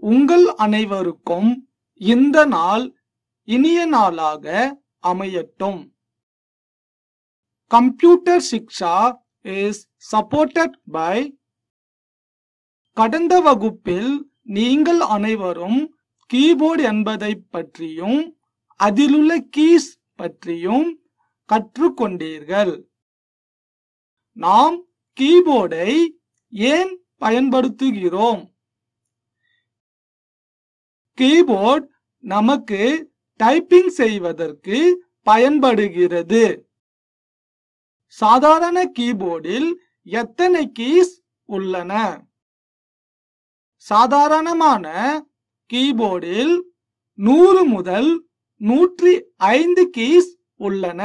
உங்கள் அனைவருக்கும் இந்த நாள் இனிய நாளாக அமையட்டும் computer Shiksha is supported by கடந்த வகுப்பில் நீங்கள் அனைவரும் கீபோர்டு என்பதை பற்றியும் அதிலுள்ள கீஸ் பற்றியும் கற்றுக்கொண்டீர்கள் நாம் கீபோர்டை ஏன் பயன்படுத்துகிறோம் கீபோர்ட் நமக்கு டைப்பிங் செய்வதற்கு பயன்படுகிறது சாதாரண கீபோர்டில் எத்தனை கீஸ் உள்ளன சாதாரணமான கீபோர்டில் நூறு முதல் நூற்றி ஐந்து கீஸ் உள்ளன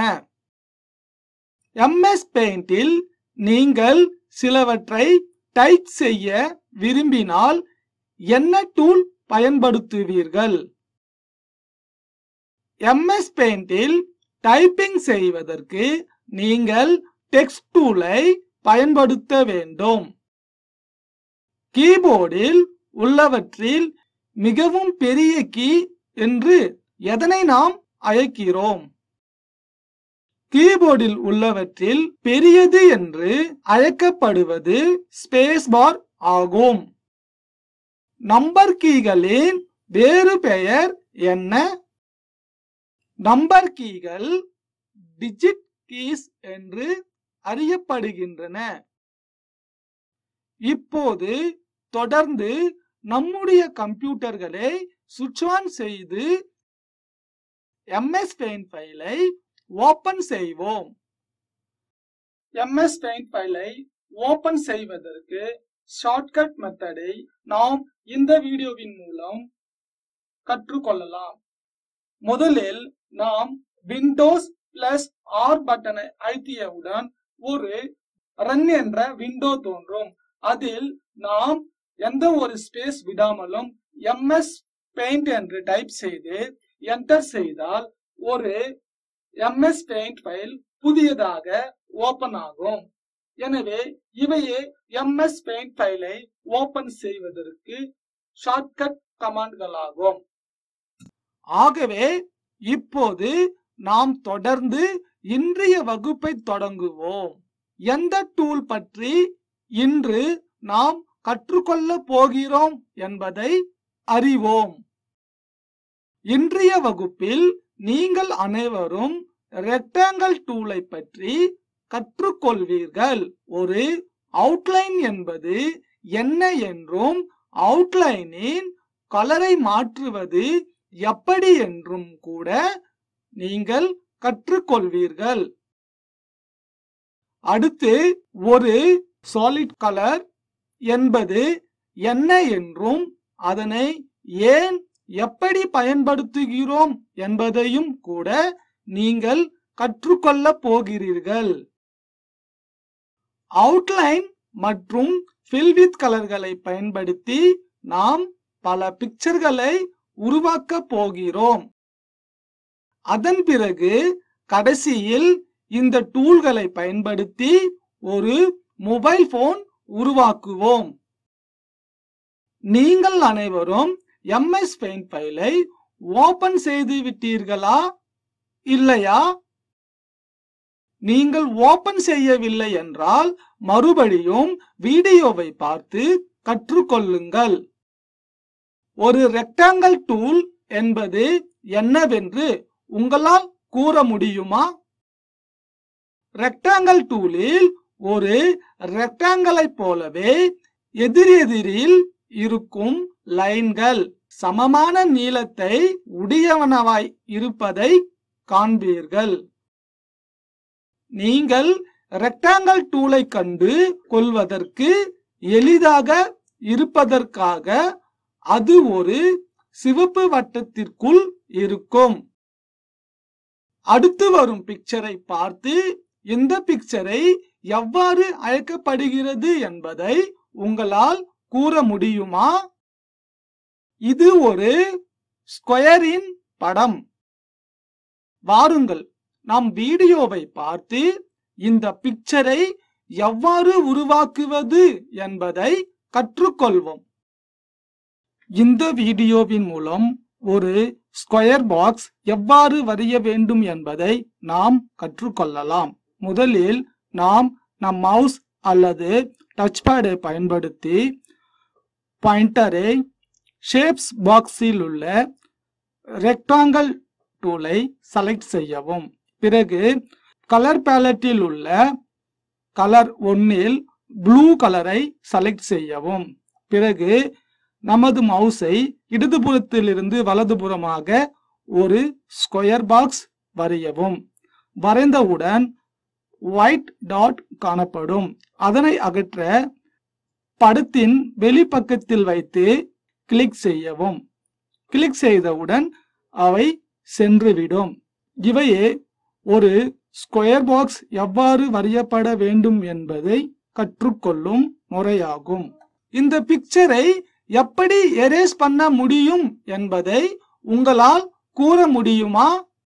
எம்எஸ் பெயிண்டில் நீங்கள் சிலவற்றை டைப் செய்ய விரும்பினால் என்ன டூல் பயன்படுத்துவீர்கள் எம்எஸ் பெயிண்டில் டைப்பிங் செய்வதற்கு நீங்கள் டெக்ஸ்ட் டூலை பயன்படுத்த வேண்டும் கீபோர்டில் உள்ளவற்றில் மிகவும் பெரிய கீ என்று எதனை நாம் அழைக்கிறோம் கீபோர்டில் உள்ளவற்றில் பெரியது என்று அழைக்கப்படுவது ஸ்பேஸ் பார் ஆகும் நம்பர் கீகளின் வேறு பெயர் என்ன நம்பர் கீகள் டிஜிட் கீஸ் என்று அறியப்படுகின்றன இப்போது தொடர்ந்து நம்முடைய கம்ப்யூட்டர்களை சுவிட்ச் ஆன் செய்து எம்எஸ் பெயிண்ட் ஃபைலை ஓபன் செய்வோம் எம்எஸ் பெயிண்ட் ஃபைலை ஓபன் செய்வதற்கு ஷார்ட்கட் மெத்தடை நாம் இந்த வீடியோவின் மூலம் கற்றுக்கொள்ளலாம் முதலில் நாம் விண்டோஸ் பிளஸ் ஆர் பட்டனை அழுத்தியவுடன் ஒரு ரன் என்ற விண்டோ தோன்றும் அதில் நாம் எந்த ஒரு ஸ்பேஸ் விடாமலும் எம்எஸ் பெயிண்ட் என்று டைப் செய்து என்டர் செய்தால் ஒரு எம்எஸ் பெயிண்ட் ஃபைல் புதியதாக ஓபன் ஆகும் எனவே இவையே எம்எஸ் பெயிண்ட் ஃபைலை ஓபன் செய்வதற்கு ஷார்ட்கட் கமாண்ட்களாகும் ஆகவே இப்போது நாம் தொடர்ந்து இன்றைய வகுப்பை தொடங்குவோம் எந்த டூல் பற்றி இன்று நாம் கற்றுக்கொள்ள போகிறோம் என்பதை அறிவோம் இன்றைய வகுப்பில் நீங்கள் அனைவரும் ரெக்டாங்கிள் டூலை பற்றி கற்றுக்கொள்வீர்கள் ஒரு அவுட்லைன் என்பது என்ன என்றும் அவுட்லைனின் கலரை மாற்றுவது எப்படி என்றும் கூட நீங்கள் கற்றுக்கொள்வீர்கள் அடுத்து ஒரு சாலிட் கலர் என்பது என்ன என்றும் அதனை ஏன் எப்படி பயன்படுத்துகிறோம் என்பதையும் கூட நீங்கள் கற்றுக்கொள்ள போகிறீர்கள் அவுட்லைன் மற்றும் ஃபில் வித் கலர்களை பயன்படுத்தி நாம் பல பிக்சர்களை உருவாக்க போகிறோம் அதன் பிறகு கடைசியில் இந்த டூல்களை பயன்படுத்தி ஒரு மொபைல் போன் உருவாக்குவோம் நீங்கள் அனைவரும் எம்எஸ் பெயிண்ட் ஃபைலை ஓபன் செய்து விட்டீர்களா இல்லையா நீங்கள் ஓபன் செய்யவில்லை என்றால் மறுபடியும் வீடியோவை பார்த்து கற்றுக்கொள்ளுங்கள் ஒரு ரெக்டாங்கிள் டூல் என்பது என்னவென்று உங்களால் கூற முடியுமா ரெக்டாங்கிள் டூலில் ஒரு ரெக்டாங்கிளை போலவே எதிரெதிரில் இருக்கும் லைன்கள் சமமான நீளத்தை உடையவனவாய் இருப்பதை காண்பீர்கள் நீங்கள் ரெக்டாங்கிள் டூலை கண்டு கொள்வதற்கு எளிதாக இருப்பதற்காக அது ஒரு சிவப்பு வட்டத்திற்குள் இருக்கும் அடுத்து வரும் பிக்சரை பார்த்து இந்த பிக்சரை எவ்வாறு அழைக்கப்படுகிறது என்பதை உங்களால் கூற முடியுமா இது ஒரு ஸ்கொயரின் படம் வாருங்கள் நாம் வீடியோவை பார்த்து இந்த பிக்சரை எவ்வாறு உருவாக்குவது என்பதை கற்றுக்கொள்வோம் இந்த வீடியோவின் மூலம் ஒரு ஸ்கொயர் பாக்ஸ் எவ்வாறு வரைய வேண்டும் என்பதை நாம் கற்றுக்கொள்ளலாம் முதலில் நாம் நம் மவுஸ் அல்லது டச் பேடை பயன்படுத்தி பாயிண்டரை ஷேப்ஸ் பாக்ஸில் உள்ள ரெக்டாங்கிள் டூலை செலக்ட் செய்யவும் பிறகு கலர் பேலட்டில் உள்ள கலர் ஒன்னில் ப்ளூ கலரை செலக்ட் செய்யவும் பிறகு நமது மவுஸை இடதுபுறத்திலிருந்து வலதுபுறமாக ஒரு ஸ்கொயர் பாக்ஸ் வரையவும் வரைந்தவுடன் ஒயிட் டாட் காணப்படும் அதனை அகற்ற படத்தின் வெளிப்பக்கத்தில் வைத்து கிளிக் செய்யவும் கிளிக் செய்தவுடன் அவை சென்றுவிடும் இவையே ஒரு ஸ்கொயர் பாக்ஸ் எவ்வாறு வரையப்பட வேண்டும் என்பதை கற்றுக்கொள்ளும் முறையாகும் இந்த பிக்சரை எப்படி எரேஸ் பண்ண முடியும் என்பதை உங்களால் கூற முடியுமா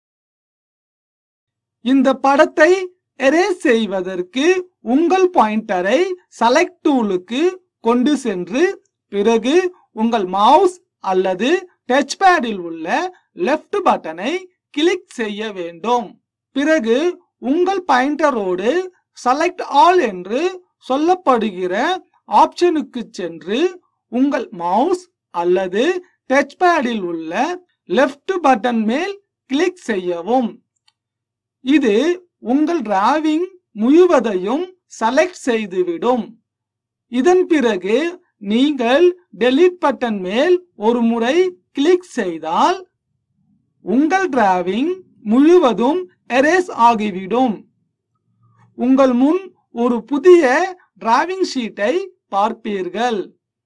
இந்த படத்தை எரேஸ் செய்வதற்கு உங்கள் பாயிண்டரை செலக்ட் டூலுக்கு கொண்டு சென்று பிறகு உங்கள் மவுஸ் அல்லது டச் பேடில் உள்ள லெஃப்ட் பட்டனை கிளிக் செய்ய வேண்டும் பிறகு உங்கள் பாயிண்டரோடு செலக்ட் ஆல் என்று சொல்லப்படுகிற ஆப்ஷனுக்கு சென்று உங்கள் மவுஸ் அல்லது டச் பேடில் உள்ள லெஃப்ட் பட்டன் மேல் கிளிக் செய்யவும் இது உங்கள் டிராவிங் முழுவதையும் செலக்ட் செய்துவிடும் இதன் பிறகு நீங்கள் டெலீட் பட்டன் மேல் ஒரு முறை கிளிக் செய்தால் உங்கள் டிராவிங் முழுவதும் எரேஸ் ஆகிவிடும் உங்கள் முன் ஒரு புதிய டிராவிங் ஷீட்டை பார்ப்பீர்கள்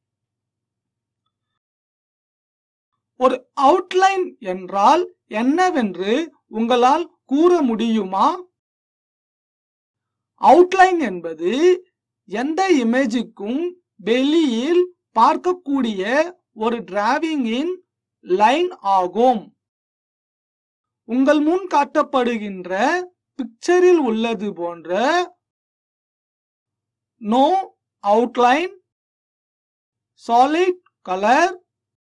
ஒரு அவுட்லைன் என்றால் என்னவென்று உங்களால் கூற முடியுமா அவுட்லைன் என்பது எந்த இமேஜுக்கும் வெளியில் பார்க்கக்கூடிய ஒரு டிராவிங்கின் லைன் ஆகும் உங்கள் முன் காட்டப்படுகின்ற பிக்சரில் உள்ளது போன்ற no outline solid colour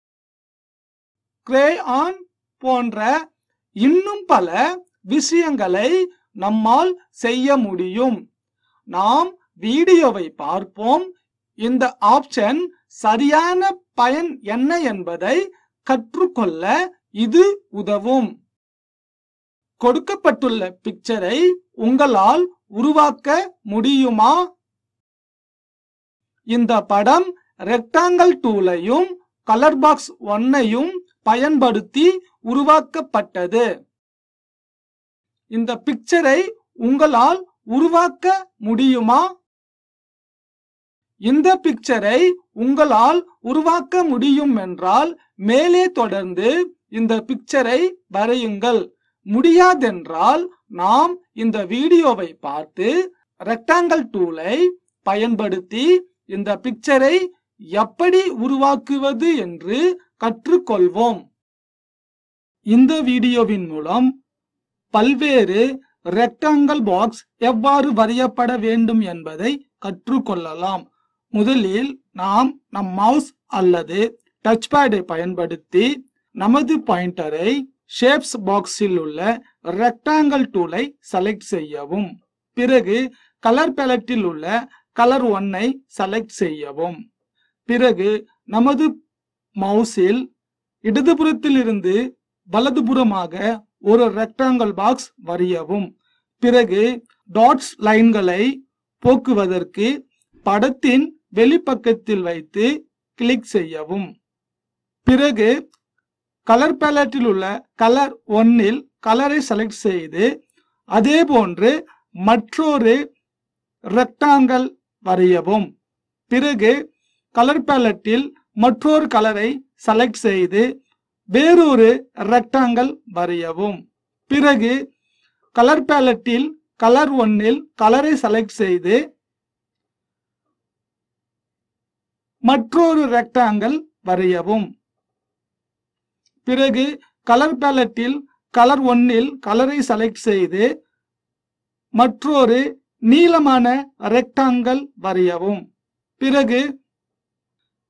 crayon போன்ற இன்னும் பல விஷயங்களை நம்மால் செய்ய முடியும் நாம் வீடியோவை பார்ப்போம் இந்த ஆப்ஷன் சரியான பயன் என்ன என்பதை கற்றுக்கொள்ள இது உதவும் கொடுக்கப்பட்டுள்ள பிக்சரை உங்களால் உருவாக்க முடியுமா இந்த படம் ரெக்டாங்கல் டூலையும் கலர் பாக்ஸ் ஒன்னையும் பயன்படுத்தி உருவாக்கப்பட்டது இந்த பிக்சரை உங்களால் உருவாக்க முடியுமா இந்த பிக்சரை உங்களால் உருவாக்க முடியும் என்றால் மேலே தொடர்ந்து இந்த பிக்சரை வரையுங்கள் முடியாதென்றால் நாம் இந்த வீடியோவை பார்த்து ரெக்டாங்கல் டூலை பயன்படுத்தி இந்த பிக்சரை எப்படி உருவாக்குவது என்று கற்றுக்கொள்வோம் இந்த வீடியோவின் மூலம் பல்வேறு ரெக்டாங்கல் பாக்ஸ் எவ்வாறு வரையப்பட வேண்டும் என்பதை கற்றுக்கொள்ளலாம் முதலில் நாம் நம் மவுஸ் அல்லது டச் பேடை பயன்படுத்தி நமது பாயிண்டரை ஷேப்ஸ் பாக்ஸில் உள்ள ரெக்டாங்கல் டூலை செலக்ட் செய்யவும் பிறகு கலர் பேலட்டில் உள்ள கலர் ஒன்னை செலக்ட் செய்யவும் பிறகு நமது மவுஸில் இடதுபுறத்திலிருந்து வலதுபுறமாக ஒரு ரெக்டாங்கல் பாக்ஸ் வரையவும் பிறகு டாட்ஸ் லைன்களை போக்குவதற்கு படத்தின் வெளிப்பக்கத்தில் வைத்து கிளிக் செய்யவும் பிறகு கலர் பேலட்டில் உள்ள கலர் ஒன்னில் கலரை செலக்ட் செய்து அதே போன்று மற்றொரு ரெக்டாங்கல் வரையவும் பிறகு கலர் பேலட்டில் மற்றொரு கலரை செலக்ட் செய்து வேறொரு ரெக்டாங்கல் வரையவும் பிறகு கலர் பேலட்டில் கலர் ஒன்னில் கலரை செலக்ட் செய்து மற்றொரு ரெக்டாங்கல் வரையவும் பிறகு கலர் பேலட்டில் கலர் ஒன்னில் கலரை செலக்ட் செய்து மற்றொரு நீளமான ரெக்டாங்கல் வரையவும் பிறகு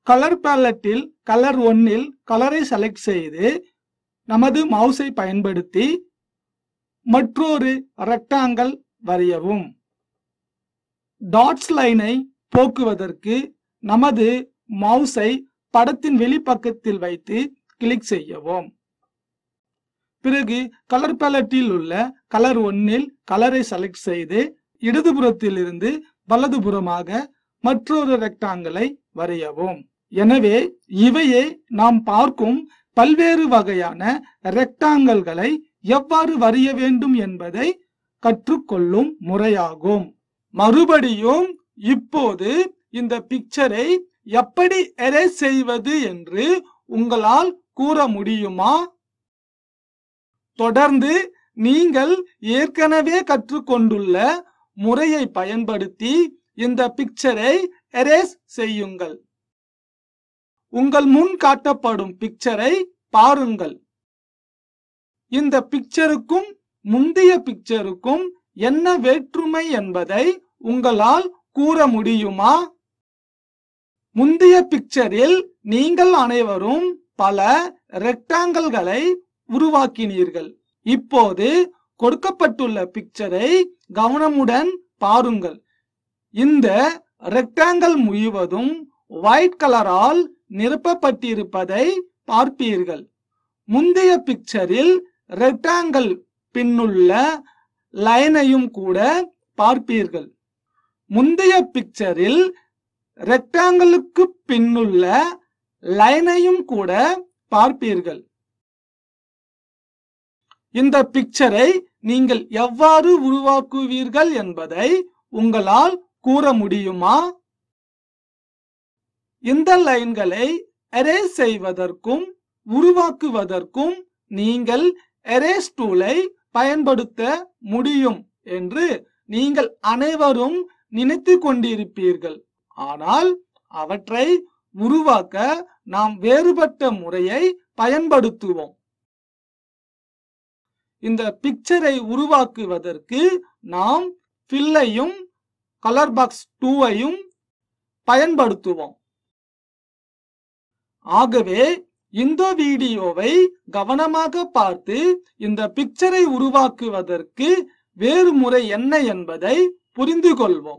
கலர் பேலட்டில் கலர் ஒன்னில் கலரை செலக்ட் செய்து நமது மவுஸை பயன்படுத்தி மற்றொரு ரெக்டாங்கல் வரையவும் டாட்ஸ் லைனை போக்குவதற்கு நமது மவுஸை படத்தின் வெளிப்பக்கத்தில் வைத்து கிளிக் செய்யவும் பிறகு கலர் பேலட்டில் உள்ள கலர் ஒன்னில் கலரை செலக்ட் செய்து இடதுபுறத்தில் இருந்து வலதுபுறமாக மற்றொரு ரெக்டாங்கலை வரையவும் எனவே இவையே நாம் பார்க்கும் பல்வேறு வகையான ரெக்டாங்கல்களை எவ்வாறு வரைய வேண்டும் என்பதை கற்றுக்கொள்ளும் முறையாகும் மறுபடியும் இப்போது இந்த பிக்சரை எப்படி எரேஸ் செய்வது என்று உங்களால் கூற முடியுமா தொடர்ந்து நீங்கள் ஏற்கனவே கற்றுக்கொண்டுள்ள முறையை பயன்படுத்தி இந்த பிக்சரை எரேஸ் செய்யுங்கள் உங்கள் முன் காட்டப்படும் பிக்சரை பாருங்கள் இந்த பிக்சருக்கும் முந்தைய பிக்சருக்கும் என்ன வேற்றுமை என்பதை உங்களால் கூற முடியுமா முந்தைய பிக்சரில் நீங்கள் அனைவரும் பல ரெக்டாங்கல்களை உருவாக்கினீர்கள் இப்போது கொடுக்கப்பட்டுள்ள பிக்சரை கவனமுடன் பாருங்கள் இந்த ரெக்டாங்கல் முழுவதும் ஒயிட் கலரால் நிரப்பப்பட்டிருப்பதை பார்ப்பீர்கள் முந்தைய பிக்சரில் ரெக்டாங்கல் பின்னுள்ள லைனையும் கூட பார்ப்பீர்கள் முந்தைய பிக்சரில் ரெக்டாங்கலுக்கு பின்னுள்ள லைனையும் கூட பார்ப்பீர்கள் இந்த பிக்சரை நீங்கள் எவ்வாறு உருவாக்குவீர்கள் என்பதை உங்களால் கூற முடியுமா இந்த லைன்களை எரேஸ் செய்வதற்கும் உருவாக்குவதற்கும் நீங்கள் எரேஸ் டூலை பயன்படுத்த முடியும் என்று நீங்கள் அனைவரும் நினைத்து கொண்டிருப்பீர்கள் ஆனால் அவற்றை உருவாக்க நாம் வேறுபட்ட முறையை பயன்படுத்துவோம் இந்த பிக்சரை உருவாக்குவதற்கு நாம் ஃபில்லையும் கலர் பாக்ஸ் டூவையும் பயன்படுத்துவோம் ஆகவே இந்த வீடியோவை கவனமாக பார்த்து இந்த பிக்சரை உருவாக்குவதற்கு வேறு முறை என்ன என்பதை புரிந்து கொள்வோம்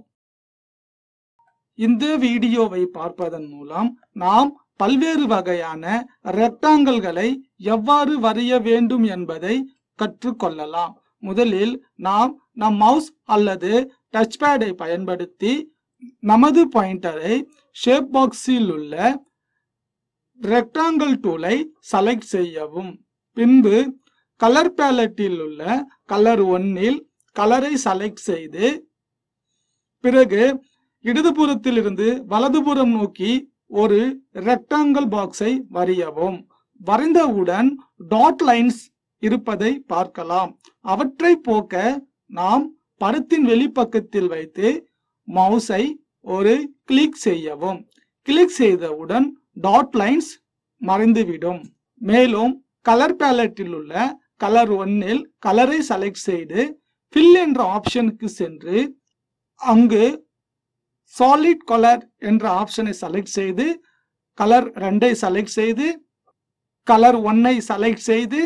இந்த வீடியோவை பார்ப்பதன் மூலம் நாம் பல்வேறு வகையான ரெக்டாங்கல்களை எவ்வாறு வரைய வேண்டும் என்பதை கற்றுக்கொள்ளலாம் முதலில் நாம் நம் மவுஸ் அல்லது டச் பேடை பயன்படுத்தி நமது பாயிண்டரை ஷேப் பாக்ஸில் உள்ள ரெக்டாங்கிள் டூலை செலக்ட் செய்யவும் பின்பு கலர் பேலட்டில் உள்ள கலர் ஒன்னில் கலரை செலக்ட் செய்து பிறகு இடதுபுறத்திலிருந்து வலதுபுறம் நோக்கி ஒரு ரெக்டாங்கிள் பாக்ஸை வரையவும் வரைந்தவுடன் டாட் லைன்ஸ் இருப்பதை பார்க்கலாம் அவற்றை போக்க நாம் படத்தின் வெளிப்பக்கத்தில் வைத்து மவுஸை ஒரு கிளிக் செய்யவும் கிளிக் செய்தவுடன் டாட் லைன்ஸ் மறைந்துவிடும் மேலும் கலர் பேலட்டில் உள்ள கலர் ஒன்னில் கலரை செலக்ட் செய்து ஃபில் என்ற ஆப்ஷனுக்கு சென்று அங்கு சாலிட் கலர் என்ற ஆப்ஷனை செலக்ட் செய்து கலர் ரெண்டை செலக்ட் செய்து கலர் ஒன்னை செலக்ட் செய்து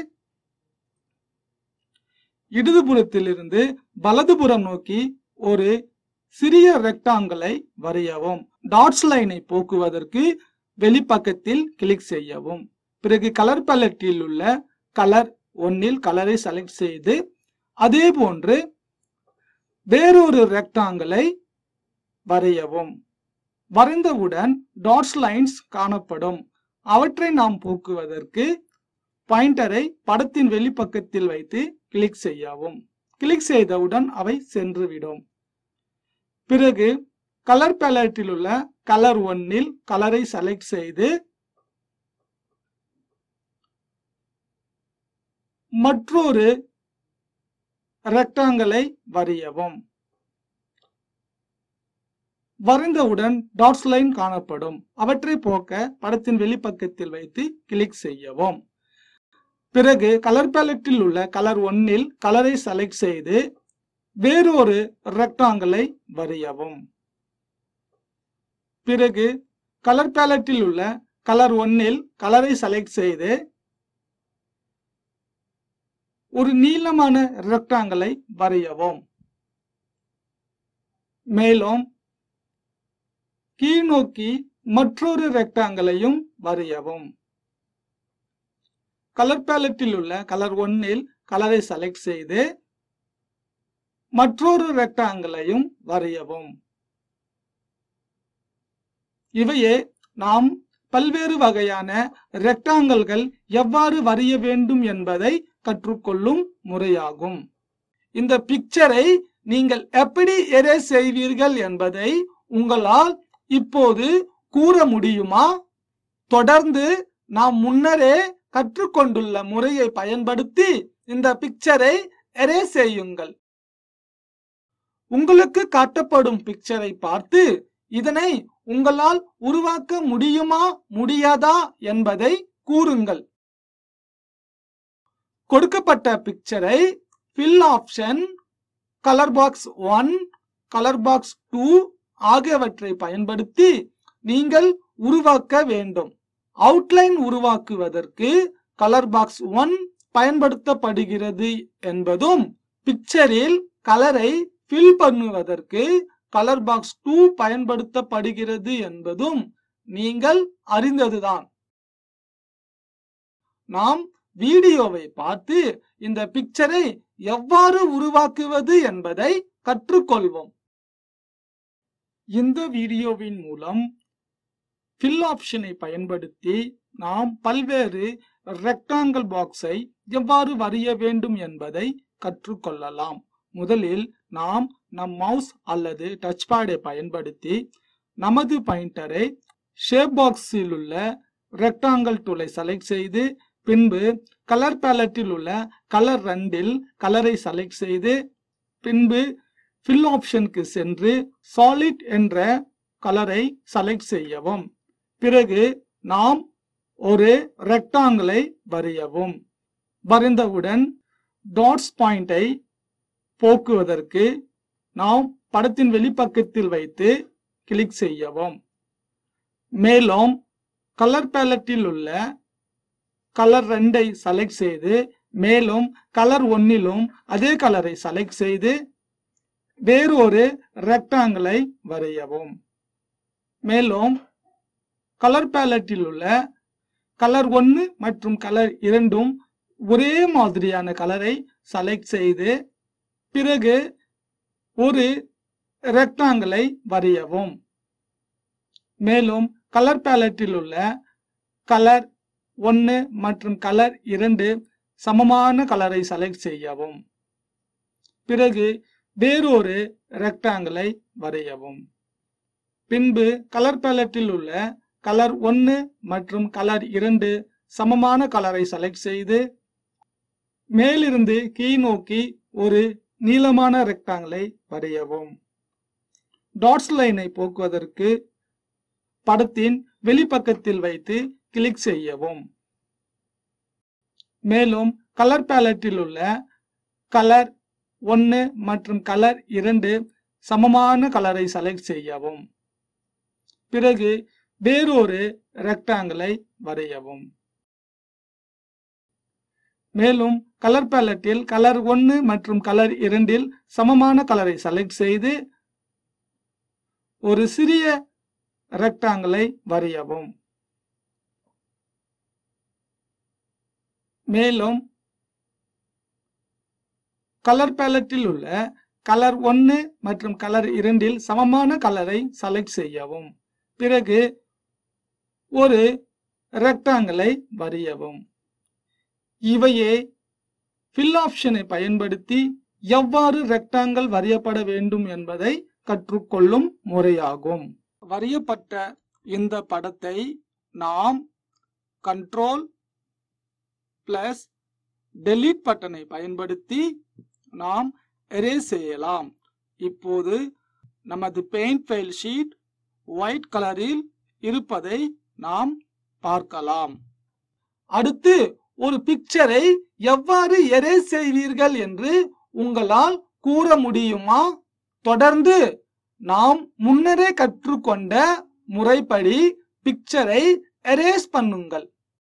இடதுபுறத்திலிருந்து வலதுபுறம் நோக்கி ஒரு சிறிய ரெக்டாங்கலை வரையவும் டாட்ஸ் லைனை போக்குவதற்கு வெளிப்பக்கத்தில் கிளிக் செய்யவும் பிறகு கலர் பலட்டில் உள்ள கலர் ஒன்னில் கலரை செலக்ட் செய்து அதே போன்று வேறொரு ரெக்டாங்கலை வரையவும் வரைந்தவுடன் டாட்ஸ் லைன்ஸ் காணப்படும் அவற்றை நாம் போக்குவதற்கு பாயிண்டரை படத்தின் வெளிப்பக்கத்தில் வைத்து கிளிக் செய்யவும் கிளிக் செய்தவுடன் அவை சென்றுவிடும் பிறகு கலர் பேலட்டில் உள்ள கலர் ஒன்னில் கலரை செலக்ட் செய்து மற்றொரு ரெக்டாங்கலை வரையவும் வரைந்தவுடன் டாட்ஸ் லைன் காணப்படும் அவற்றை போக்க படத்தின் வெளிப்பக்கத்தில் வைத்து கிளிக் செய்யவும் பிறகு கலர் பேலட்டில் உள்ள கலர் ஒன்னில் கலரை செலக்ட் செய்து வேறொரு ரெக்டாங்கலை வரையவும் பிறகு கலர் பேலட்டில் உள்ள கலர் ஒன்னில் கலரை செலக்ட் செய்து ஒரு நீளமான ரெக்டாங்கிளை வரையவும் மேலும் கீழ்நோக்கி மற்றொரு ரெக்டாங்கிளையும் வரையவும் கலர் பேலட்டில் உள்ள கலர் ஒன்னில் கலரை செலக்ட் செய்து மற்றொரு ரெக்டாங்கிளையும் வரையவும் இவையே நாம் பல்வேறு வகையான ரெக்டாங்கல்கள் எவ்வாறு வரைய வேண்டும் என்பதை கற்றுக்கொள்ளும் முறையாகும் இந்த பிக்சரை நீங்கள் எப்படி எரேஸ் செய்வீர்கள் என்பதை உங்களால் இப்போது கூற முடியுமா தொடர்ந்து நாம் முன்னரே கற்றுக்கொண்டுள்ள முறையை பயன்படுத்தி இந்த பிக்சரை எரேஸ் செய்யுங்கள் உங்களுக்கு காட்டப்படும் பிக்சரை பார்த்து இதனை உங்களால் உருவாக்க முடியுமா முடியாதா என்பதை கூறுங்கள் கொடுக்கப்பட்ட பிக்சரை fill option colour box one colour box two ஆகியவற்றை பயன்படுத்தி நீங்கள் உருவாக்க வேண்டும் அவுட்லைன் உருவாக்குவதற்கு கலர் பாக்ஸ் ஒன் பயன்படுத்தப்படுகிறது என்பதும் பிக்சரில் கலரை ஃபில் பண்ணுவதற்கு கலர் பாக்ஸ் டூ பயன்படுத்தப்படுகிறது என்பதும் நீங்கள் அறிந்ததுதான் நாம் வீடியோவை பார்த்து இந்த பிக்சரை எவ்வாறு உருவாக்குவது என்பதை கற்றுக்கொள்வோம் இந்த வீடியோவின் மூலம் ஃபில் ஆப்ஷனை பயன்படுத்தி நாம் பல்வேறு ரெக்டாங்கிள் பாக்ஸை எவ்வாறு வரைய வேண்டும் என்பதை கற்றுக்கொள்ளலாம் முதலில் நாம் நம் மவுஸ் அல்லது டச் பேடை பயன்படுத்தி நமது பாயிண்டரை ஷேப் பாக்ஸில் உள்ள ரெக்டாங்கிள் டூலை செலக்ட் செய்து பின்பு கலர் பேலட்டில் உள்ள கலர் ரெண்டில் கலரை செலக்ட் செய்து பின்பு ஃபில் ஆப்ஷனுக்கு சென்று சாலிட் என்ற கலரை செலக்ட் செய்யவும் பிறகு நாம் ஒரு ரெக்டாங்கிளை வரையவும் வரைந்தவுடன் டாட்ஸ் பாயிண்டை போக்குவதற்கு நாம் படத்தின் வெளிப்பக்கத்தில் வைத்து கிளிக் செய்யவும் மேலும் கலர் பேலட்டில் உள்ள கலர் ரெண்டை செலக்ட் செய்து மேலும் கலர் ஒன்னிலும் அதே கலரை செலக்ட் செய்து வேறொரு ரெக்டாங்கிளை வரையவும் மேலும் கலர் பேலட்டில் உள்ள கலர் ஒன்று மற்றும் கலர் இரண்டும் ஒரே மாதிரியான கலரை செலக்ட் செய்து பிறகு ஒரு ரெக்டாங்கிளை வரையவும் மேலும் கலர் பேலட்டில் உள்ள கலர் ஒன்று மற்றும் கலர் இரண்டு சமமான கலரை செலக்ட் செய்யவும் பிறகு வேறொரு ரெக்டாங்கிளை வரையவும் பின்பு கலர் பேலட்டில் உள்ள கலர் ஒன்று மற்றும் கலர் இரண்டு சமமான கலரை செலக்ட் செய்து மேலிருந்து கீழ் நோக்கி ஒரு நீளமான ரெக்டாங்கிளை வரையவும் டாட்ஸ் லைனை போக்குவதற்கு படத்தின் வெளிப்பக்கத்தில் வைத்து கிளிக் செய்யவும் மேலும் கலர் பேலட்டில் உள்ள கலர் ஒன்று மற்றும் கலர் இரண்டு சமமான கலரை செலக்ட் செய்யவும் பிறகு வேறொரு ரெக்டாங்கிளை வரையவும் மேலும் கலர் பேலட்டில் கலர் ஒன்று மற்றும் கலர் இரண்டில் சமமான கலரை செலக்ட் செய்து ஒரு சிறிய ரெக்டாங்கிளை வரையவும் மேலும் கலர் பேலட்டில் உள்ள கலர் ஒன்று மற்றும் கலர் இரண்டில் சமமான கலரை செலக்ட் செய்யவும் பிறகு ஒரு ரெக்டாங்கிளை வரையவும் இவையே ஃபில் ஆப்ஷனை பயன்படுத்தி எவ்வாறு ரெக்டாங்கிள் வரையப்பட வேண்டும் என்பதை கற்றுக்கொள்ளும் முறையாகும் வரையப்பட்ட இந்த படத்தை நாம் கண்ட்ரோல் பிளஸ் டெலீட் பட்டனை பயன்படுத்தி நாம் எரேஸ் செய்யலாம் இப்போது நமது பெயிண்ட் ஃபைல் ஷீட் ஒயிட் கலரில் இருப்பதை நாம் பார்க்கலாம் அடுத்து ஒரு பிக்சரை எவ்வாறு எரேஸ் செய்வீர்கள் என்று உங்களால் கூற முடியுமா தொடர்ந்து நாம் முன்னரே கற்றுக்கொண்ட முறைப்படி பிக்சரை எரேஸ் பண்ணுங்கள்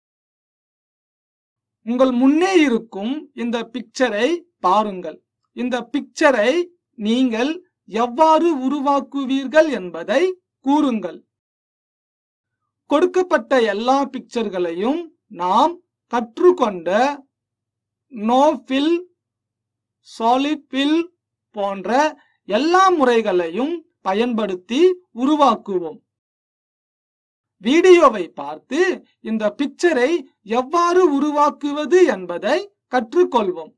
உங்கள் முன்னே இருக்கும் இந்த பிக்சரை பாருங்கள் இந்த பிக்சரை நீங்கள் எவ்வாறு உருவாக்குவீர்கள் என்பதை கூறுங்கள் கொடுக்கப்பட்ட எல்லா பிக்சர்களையும் நாம் கற்றுக்கொண்ட நோ ஃபில் சாலிட் ஃபில் போன்ற எல்லா முறைகளையும் பயன்படுத்தி உருவாக்குவோம் வீடியோவை பார்த்து இந்த பிக்சரை எவ்வாறு உருவாக்குவது என்பதை கற்றுக்கொள்வோம்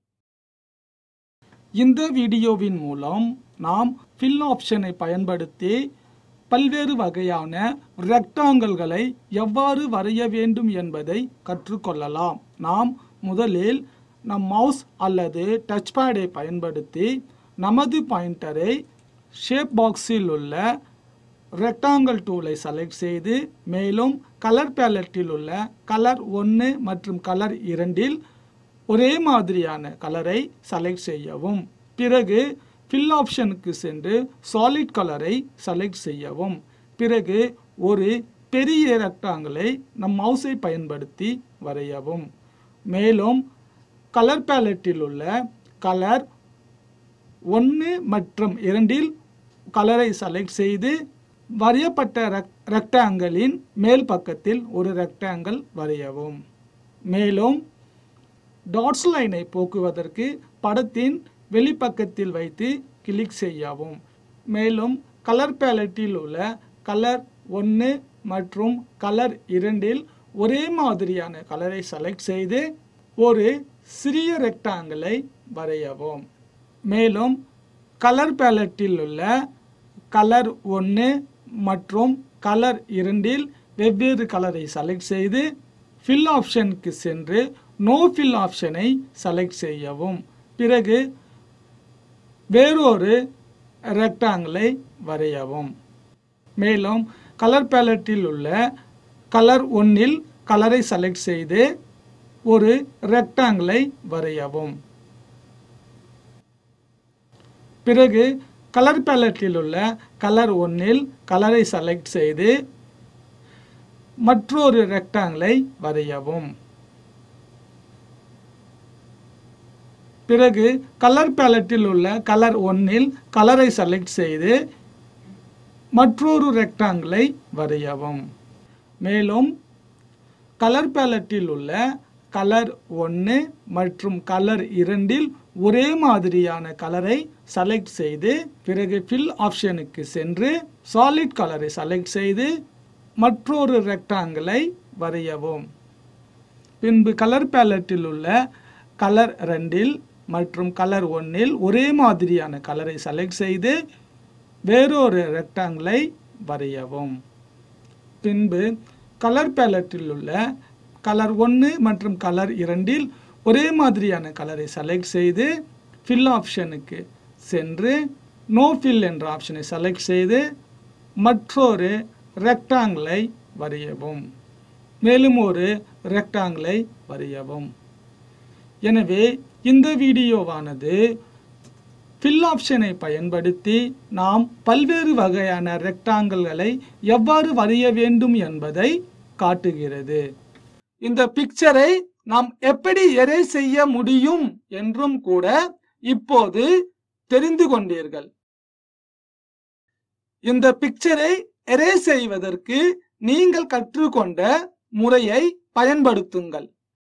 இந்த வீடியோவின் மூலம் நாம் ஃபில் ஆப்ஷனை பயன்படுத்தி பல்வேறு வகையான ரெக்டாங்கிள்களை எவ்வாறு வரைய வேண்டும் என்பதை கற்றுக்கொள்ளலாம் நாம் முதலில் நம் மவுஸ் அல்லது டச் பேடை பயன்படுத்தி நமது பாயிண்டரை ஷேப் பாக்ஸில் உள்ள ரெக்டாங்கிள் டூலை செலக்ட் செய்து மேலும் கலர் பேலட்டில் உள்ள கலர் ஒன்று மற்றும் கலர் இரண்டில் ஒரே மாதிரியான கலரை செலக்ட் செய்யவும் பிறகு ஃபில் ஆப்ஷனுக்கு சென்று சாலிட் கலரை செலக்ட் செய்யவும் பிறகு ஒரு பெரிய ரெக்டாங்கிளை நம் மவுஸை பயன்படுத்தி வரையவும் மேலும் கலர் பேலட்டில் உள்ள கலர் ஒன்று மற்றும் இரண்டில் கலரை செலக்ட் செய்து வரையப்பட்ட ரெக்டாங்கிளின் மேல் பக்கத்தில் ஒரு ரெக்டாங்கிள் வரையவும் மேலும் டாட்ஸ் லைனை போக்குவதற்கு படத்தின் வெளிப்பக்கத்தில் வைத்து கிளிக் செய்யவும் மேலும் கலர் பேலட்டில் உள்ள கலர் ஒன்று மற்றும் கலர் இரண்டில் ஒரே மாதிரியான கலரை செலக்ட் செய்து ஒரு சிறிய ரெக்டாங்கிளை வரையவும் மேலும் கலர் பேலட்டில் உள்ள கலர் ஒன்று மற்றும் கலர் இரண்டில் வெவ்வேறு கலரை செலக்ட் செய்து ஃபில் ஆப்ஷனுக்கு சென்று நோ ஃபில் ஆப்ஷனை செலக்ட் செய்யவும் பிறகு வேறொரு ரெக்டாங்கிளை வரையவும் மேலும் கலர் பேலட்டில் உள்ள கலர் ஒன்றில் கலரை செலக்ட் செய்து ஒரு ரெக்டாங்கிளை வரையவும் பிறகு கலர் பேலட்டில் உள்ள கலர் ஒன்றில் கலரை செலக்ட் செய்து மற்றொரு ரெக்டாங்கிளை வரையவும் பிறகு கலர் பேலட்டில் உள்ள கலர் ஒன்றில் கலரை செலக்ட் செய்து மற்றொரு ரெக்டாங்கிளை வரையவும் மேலும் கலர் பேலட்டில் உள்ள கலர் ஒன்று மற்றும் கலர் இரண்டில் ஒரே மாதிரியான கலரை செலக்ட் செய்து பிறகு ஃபில் ஆப்ஷனுக்கு சென்று சாலிட் கலரை செலக்ட் செய்து மற்றொரு ரெக்டாங்கிளை வரையவும் பின்பு கலர் பேலட்டில் உள்ள கலர் ரெண்டில் மற்றும் கலர் ஒன்றில் ஒரே மாதிரியான கலரை செலக்ட் செய்து வேறொரு ரெக்டாங்கிளை வரையவும் பின்பு கலர் பேலட்டில் உள்ள கலர் ஒன்று மற்றும் கலர் இரண்டில் ஒரே மாதிரியான கலரை செலக்ட் செய்து ஃபில் ஆப்ஷனுக்கு சென்று நோ ஃபில் என்ற ஆப்ஷனை செலக்ட் செய்து மற்றொரு ரெக்டாங்கிளை வரையவும் மேலும் ஒரு ரெக்டாங்கிளை வரையவும் எனவே இந்த வீடியோவானது ஃபில் ஆப்ஷனை பயன்படுத்தி நாம் பல்வேறு வகையான ரெக்டாங்கிள்களை எவ்வாறு வரைய வேண்டும் என்பதை காட்டுகிறது இந்த பிக்சரை நாம் எப்படி எரே செய்ய முடியும் என்றும் கூட இப்போது தெரிந்து கொண்டீர்கள் இந்த பிக்சரை எரே செய்வதற்கு நீங்கள் கற்றுக்கொண்ட முறையை பயன்படுத்துங்கள்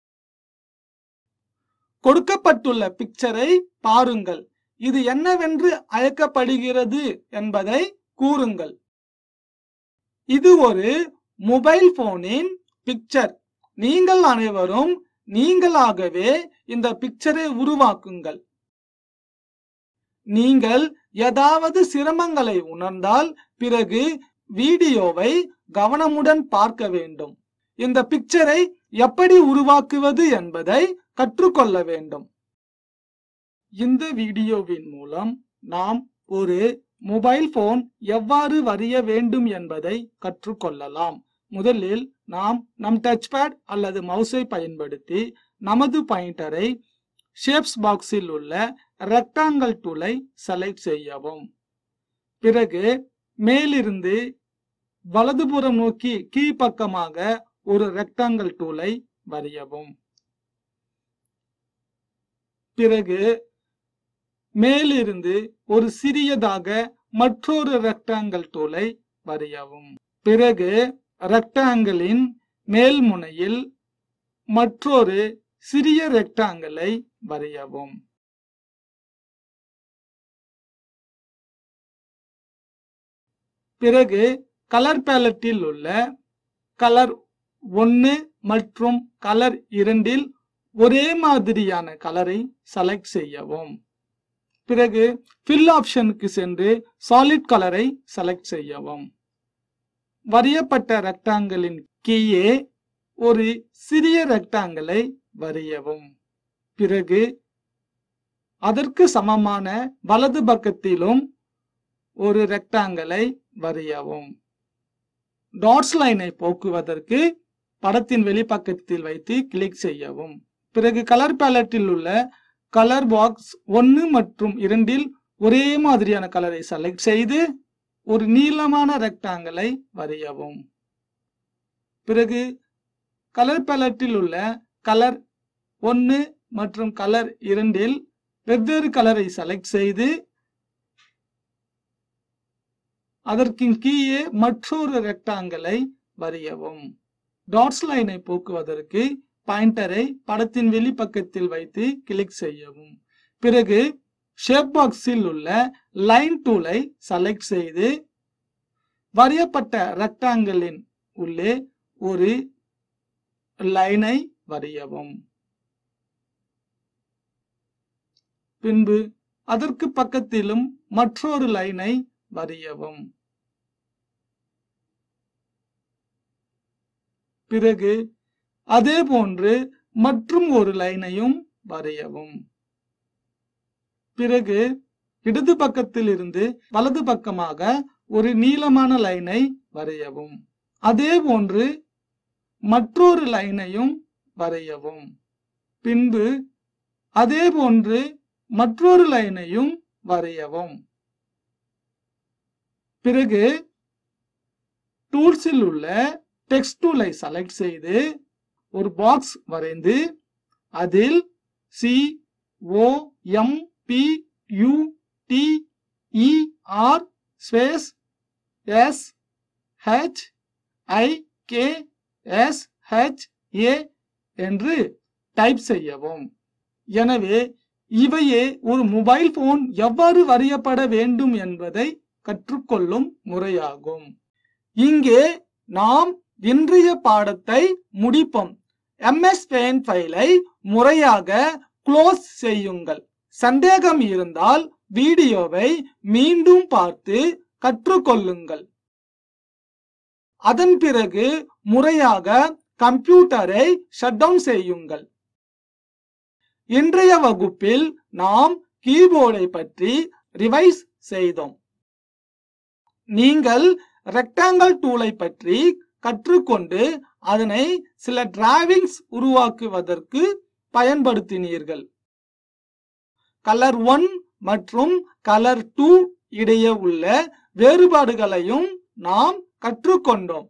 கொடுக்கப்பட்டுள்ள பிக்சரை பாருங்கள் இது என்னவென்று அழைக்கப்படுகிறது என்பதை கூறுங்கள் இது ஒரு மொபைல் போனின் பிக்சர் நீங்கள் அனைவரும் நீங்களாகவே இந்த பிக்சரை உருவாக்குங்கள் நீங்கள் ஏதாவது சிரமங்களை உணர்ந்தால் பிறகு வீடியோவை கவனமுடன் பார்க்க வேண்டும் இந்த பிக்சரை எப்படி உருவாக்குவது என்பதை கற்றுக்கொள்ள வேண்டும் இந்த வீடியோவின் மூலம் நாம் ஒரு மொபைல் போன் எவ்வாறு வரைய வேண்டும் என்பதை கற்றுக்கொள்ளலாம் முதலில் நாம் நம் டச் பேட் அல்லது மவுஸை பயன்படுத்தி நமது பாயிண்டரை ஷேப்ஸ் பாக்ஸில் உள்ள ரெக்டாங்கிள் டூலை செலக்ட் செய்யவும் பிறகு மேலிருந்து வலதுபுறம் நோக்கி கீழ்ப்பக்கமாக ஒரு ரெக்டாங்கிள் டூலை வரையவும் பிறகு மேலிருந்து ஒரு சிறியதாக மற்றொரு ரெக்டாங்கிள் டூலை வரையவும் பிறகு ரெக்டாங்கிளின் மேல் முனையில் மற்றொரு சிறிய ரெக்டாங்கிளை வரையவும் பிறகு கலர் பேலட்டில் உள்ள கலர் ஒன்று மற்றும் கலர் இரண்டில் ஒரே மாதிரியான கலரை செலக்ட் செய்யவும் பிறகு ஃபில் ஆப்ஷனுக்கு சென்று சாலிட் கலரை செலக்ட் செய்யவும் வரையப்பட்ட ரெக்டாங்கிளின் கீழே ஒரு சிறிய ரெக்டாங்கிளை வரையவும் பிறகு அதற்கு சமமான வலது பக்கத்திலும் ஒரு ரெக்டாங்கிளை வரையவும் டாட்ஸ் லைனை போக்குவதற்கு படத்தின் வெளிப்பக்கத்தில் வைத்து கிளிக் செய்யவும் பிறகு கலர் பேலட்டில் உள்ள கலர் பாக்ஸ் ஒன்று மற்றும் இரண்டில் ஒரே மாதிரியான கலரை செலக்ட் செய்து ஒரு நீளமான ரெக்டாங்கிளை வரையவும் பிறகு கலர் பேலட்டில் உள்ள கலர் ஒன்று மற்றும் கலர் இரண்டில் வெவ்வேறு கலரை செலக்ட் செய்து அதற்கு கீழே மற்றொரு ரெக்டாங்கிளை வரையவும் டாட்ஸ் லைனை போக்குவதற்கு பாயிண்டரை படத்தின் வெளிப்பக்கத்தில் வைத்து கிளிக் செய்யவும் பிறகு ஷேப் பாக்ஸில் உள்ள லைன் டூலை செலக்ட் செய்து வரையப்பட்ட ரெக்டாங்கிளின் உள்ளே ஒரு லைனை வரையவும் பின்பு அதற்கு பக்கத்திலும் மற்றொரு லைனை வரையவும் பிறகு அதே போன்று மற்றும் ஒரு லைனையும் வரையவும் பிறகு இடது பக்கத்தில் இருந்து வலது பக்கமாக ஒரு நீளமான லைனை வரையவும் அதே போன்று மற்றொரு லைனையும் வரையவும் பின்பு அதே போன்று மற்றொரு லைனையும் வரையவும் பிறகு டூல்ஸில் உள்ள டெக்ஸ்ட் டூலை செலக்ட் செய்து ஒரு பாக்ஸ் வரைந்து அதில் C O M P U T E R space S H I K S H A என்று டைப் செய்யவும் எனவே இவையே ஒரு மொபைல் போன் எவ்வாறு வரையப்பட வேண்டும் என்பதை கற்றுக்கொள்ளும் முறையாகும் இங்கே நாம் இன்றைய பாடத்தை முடிப்போம் எம்எஸ் பெயிண்ட் ஃபைலை முறையாக க்ளோஸ் செய்யுங்கள் சந்தேகம் இருந்தால் வீடியோவை மீண்டும் பார்த்து கற்றுக்கொள்ளுங்கள் அதன் பிறகு முறையாக கம்ப்யூட்டரை ஷட் டவுன் செய்யுங்கள் இன்றைய வகுப்பில் நாம் கீபோர்டை பற்றி ரிவைஸ் செய்தோம் நீங்கள் ரெக்டாங்கிள் டூலை பற்றி கற்றுக்கொண்டு அதனை சில டிராவிங்ஸ் உருவாக்குவதற்கு பயன்படுத்தினீர்கள் கலர் ஒன் மற்றும் கலர் டூ இடையே உள்ள வேறுபாடுகளையும் நாம் கற்றுக்கொண்டோம்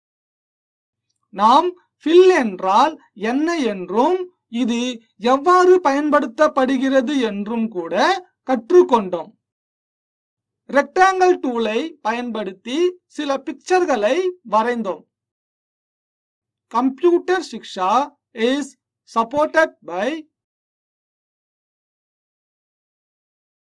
நாம் ஃபில் என்றால் என்ன என்றும் இது எவ்வாறு பயன்படுத்தப்படுகிறது என்றும் கூட கற்றுக்கொண்டோம் ரெக்டாங்கிள் டூலை பயன்படுத்தி சில பிக்சர்களை வரைந்தோம் computer Shiksha is supported by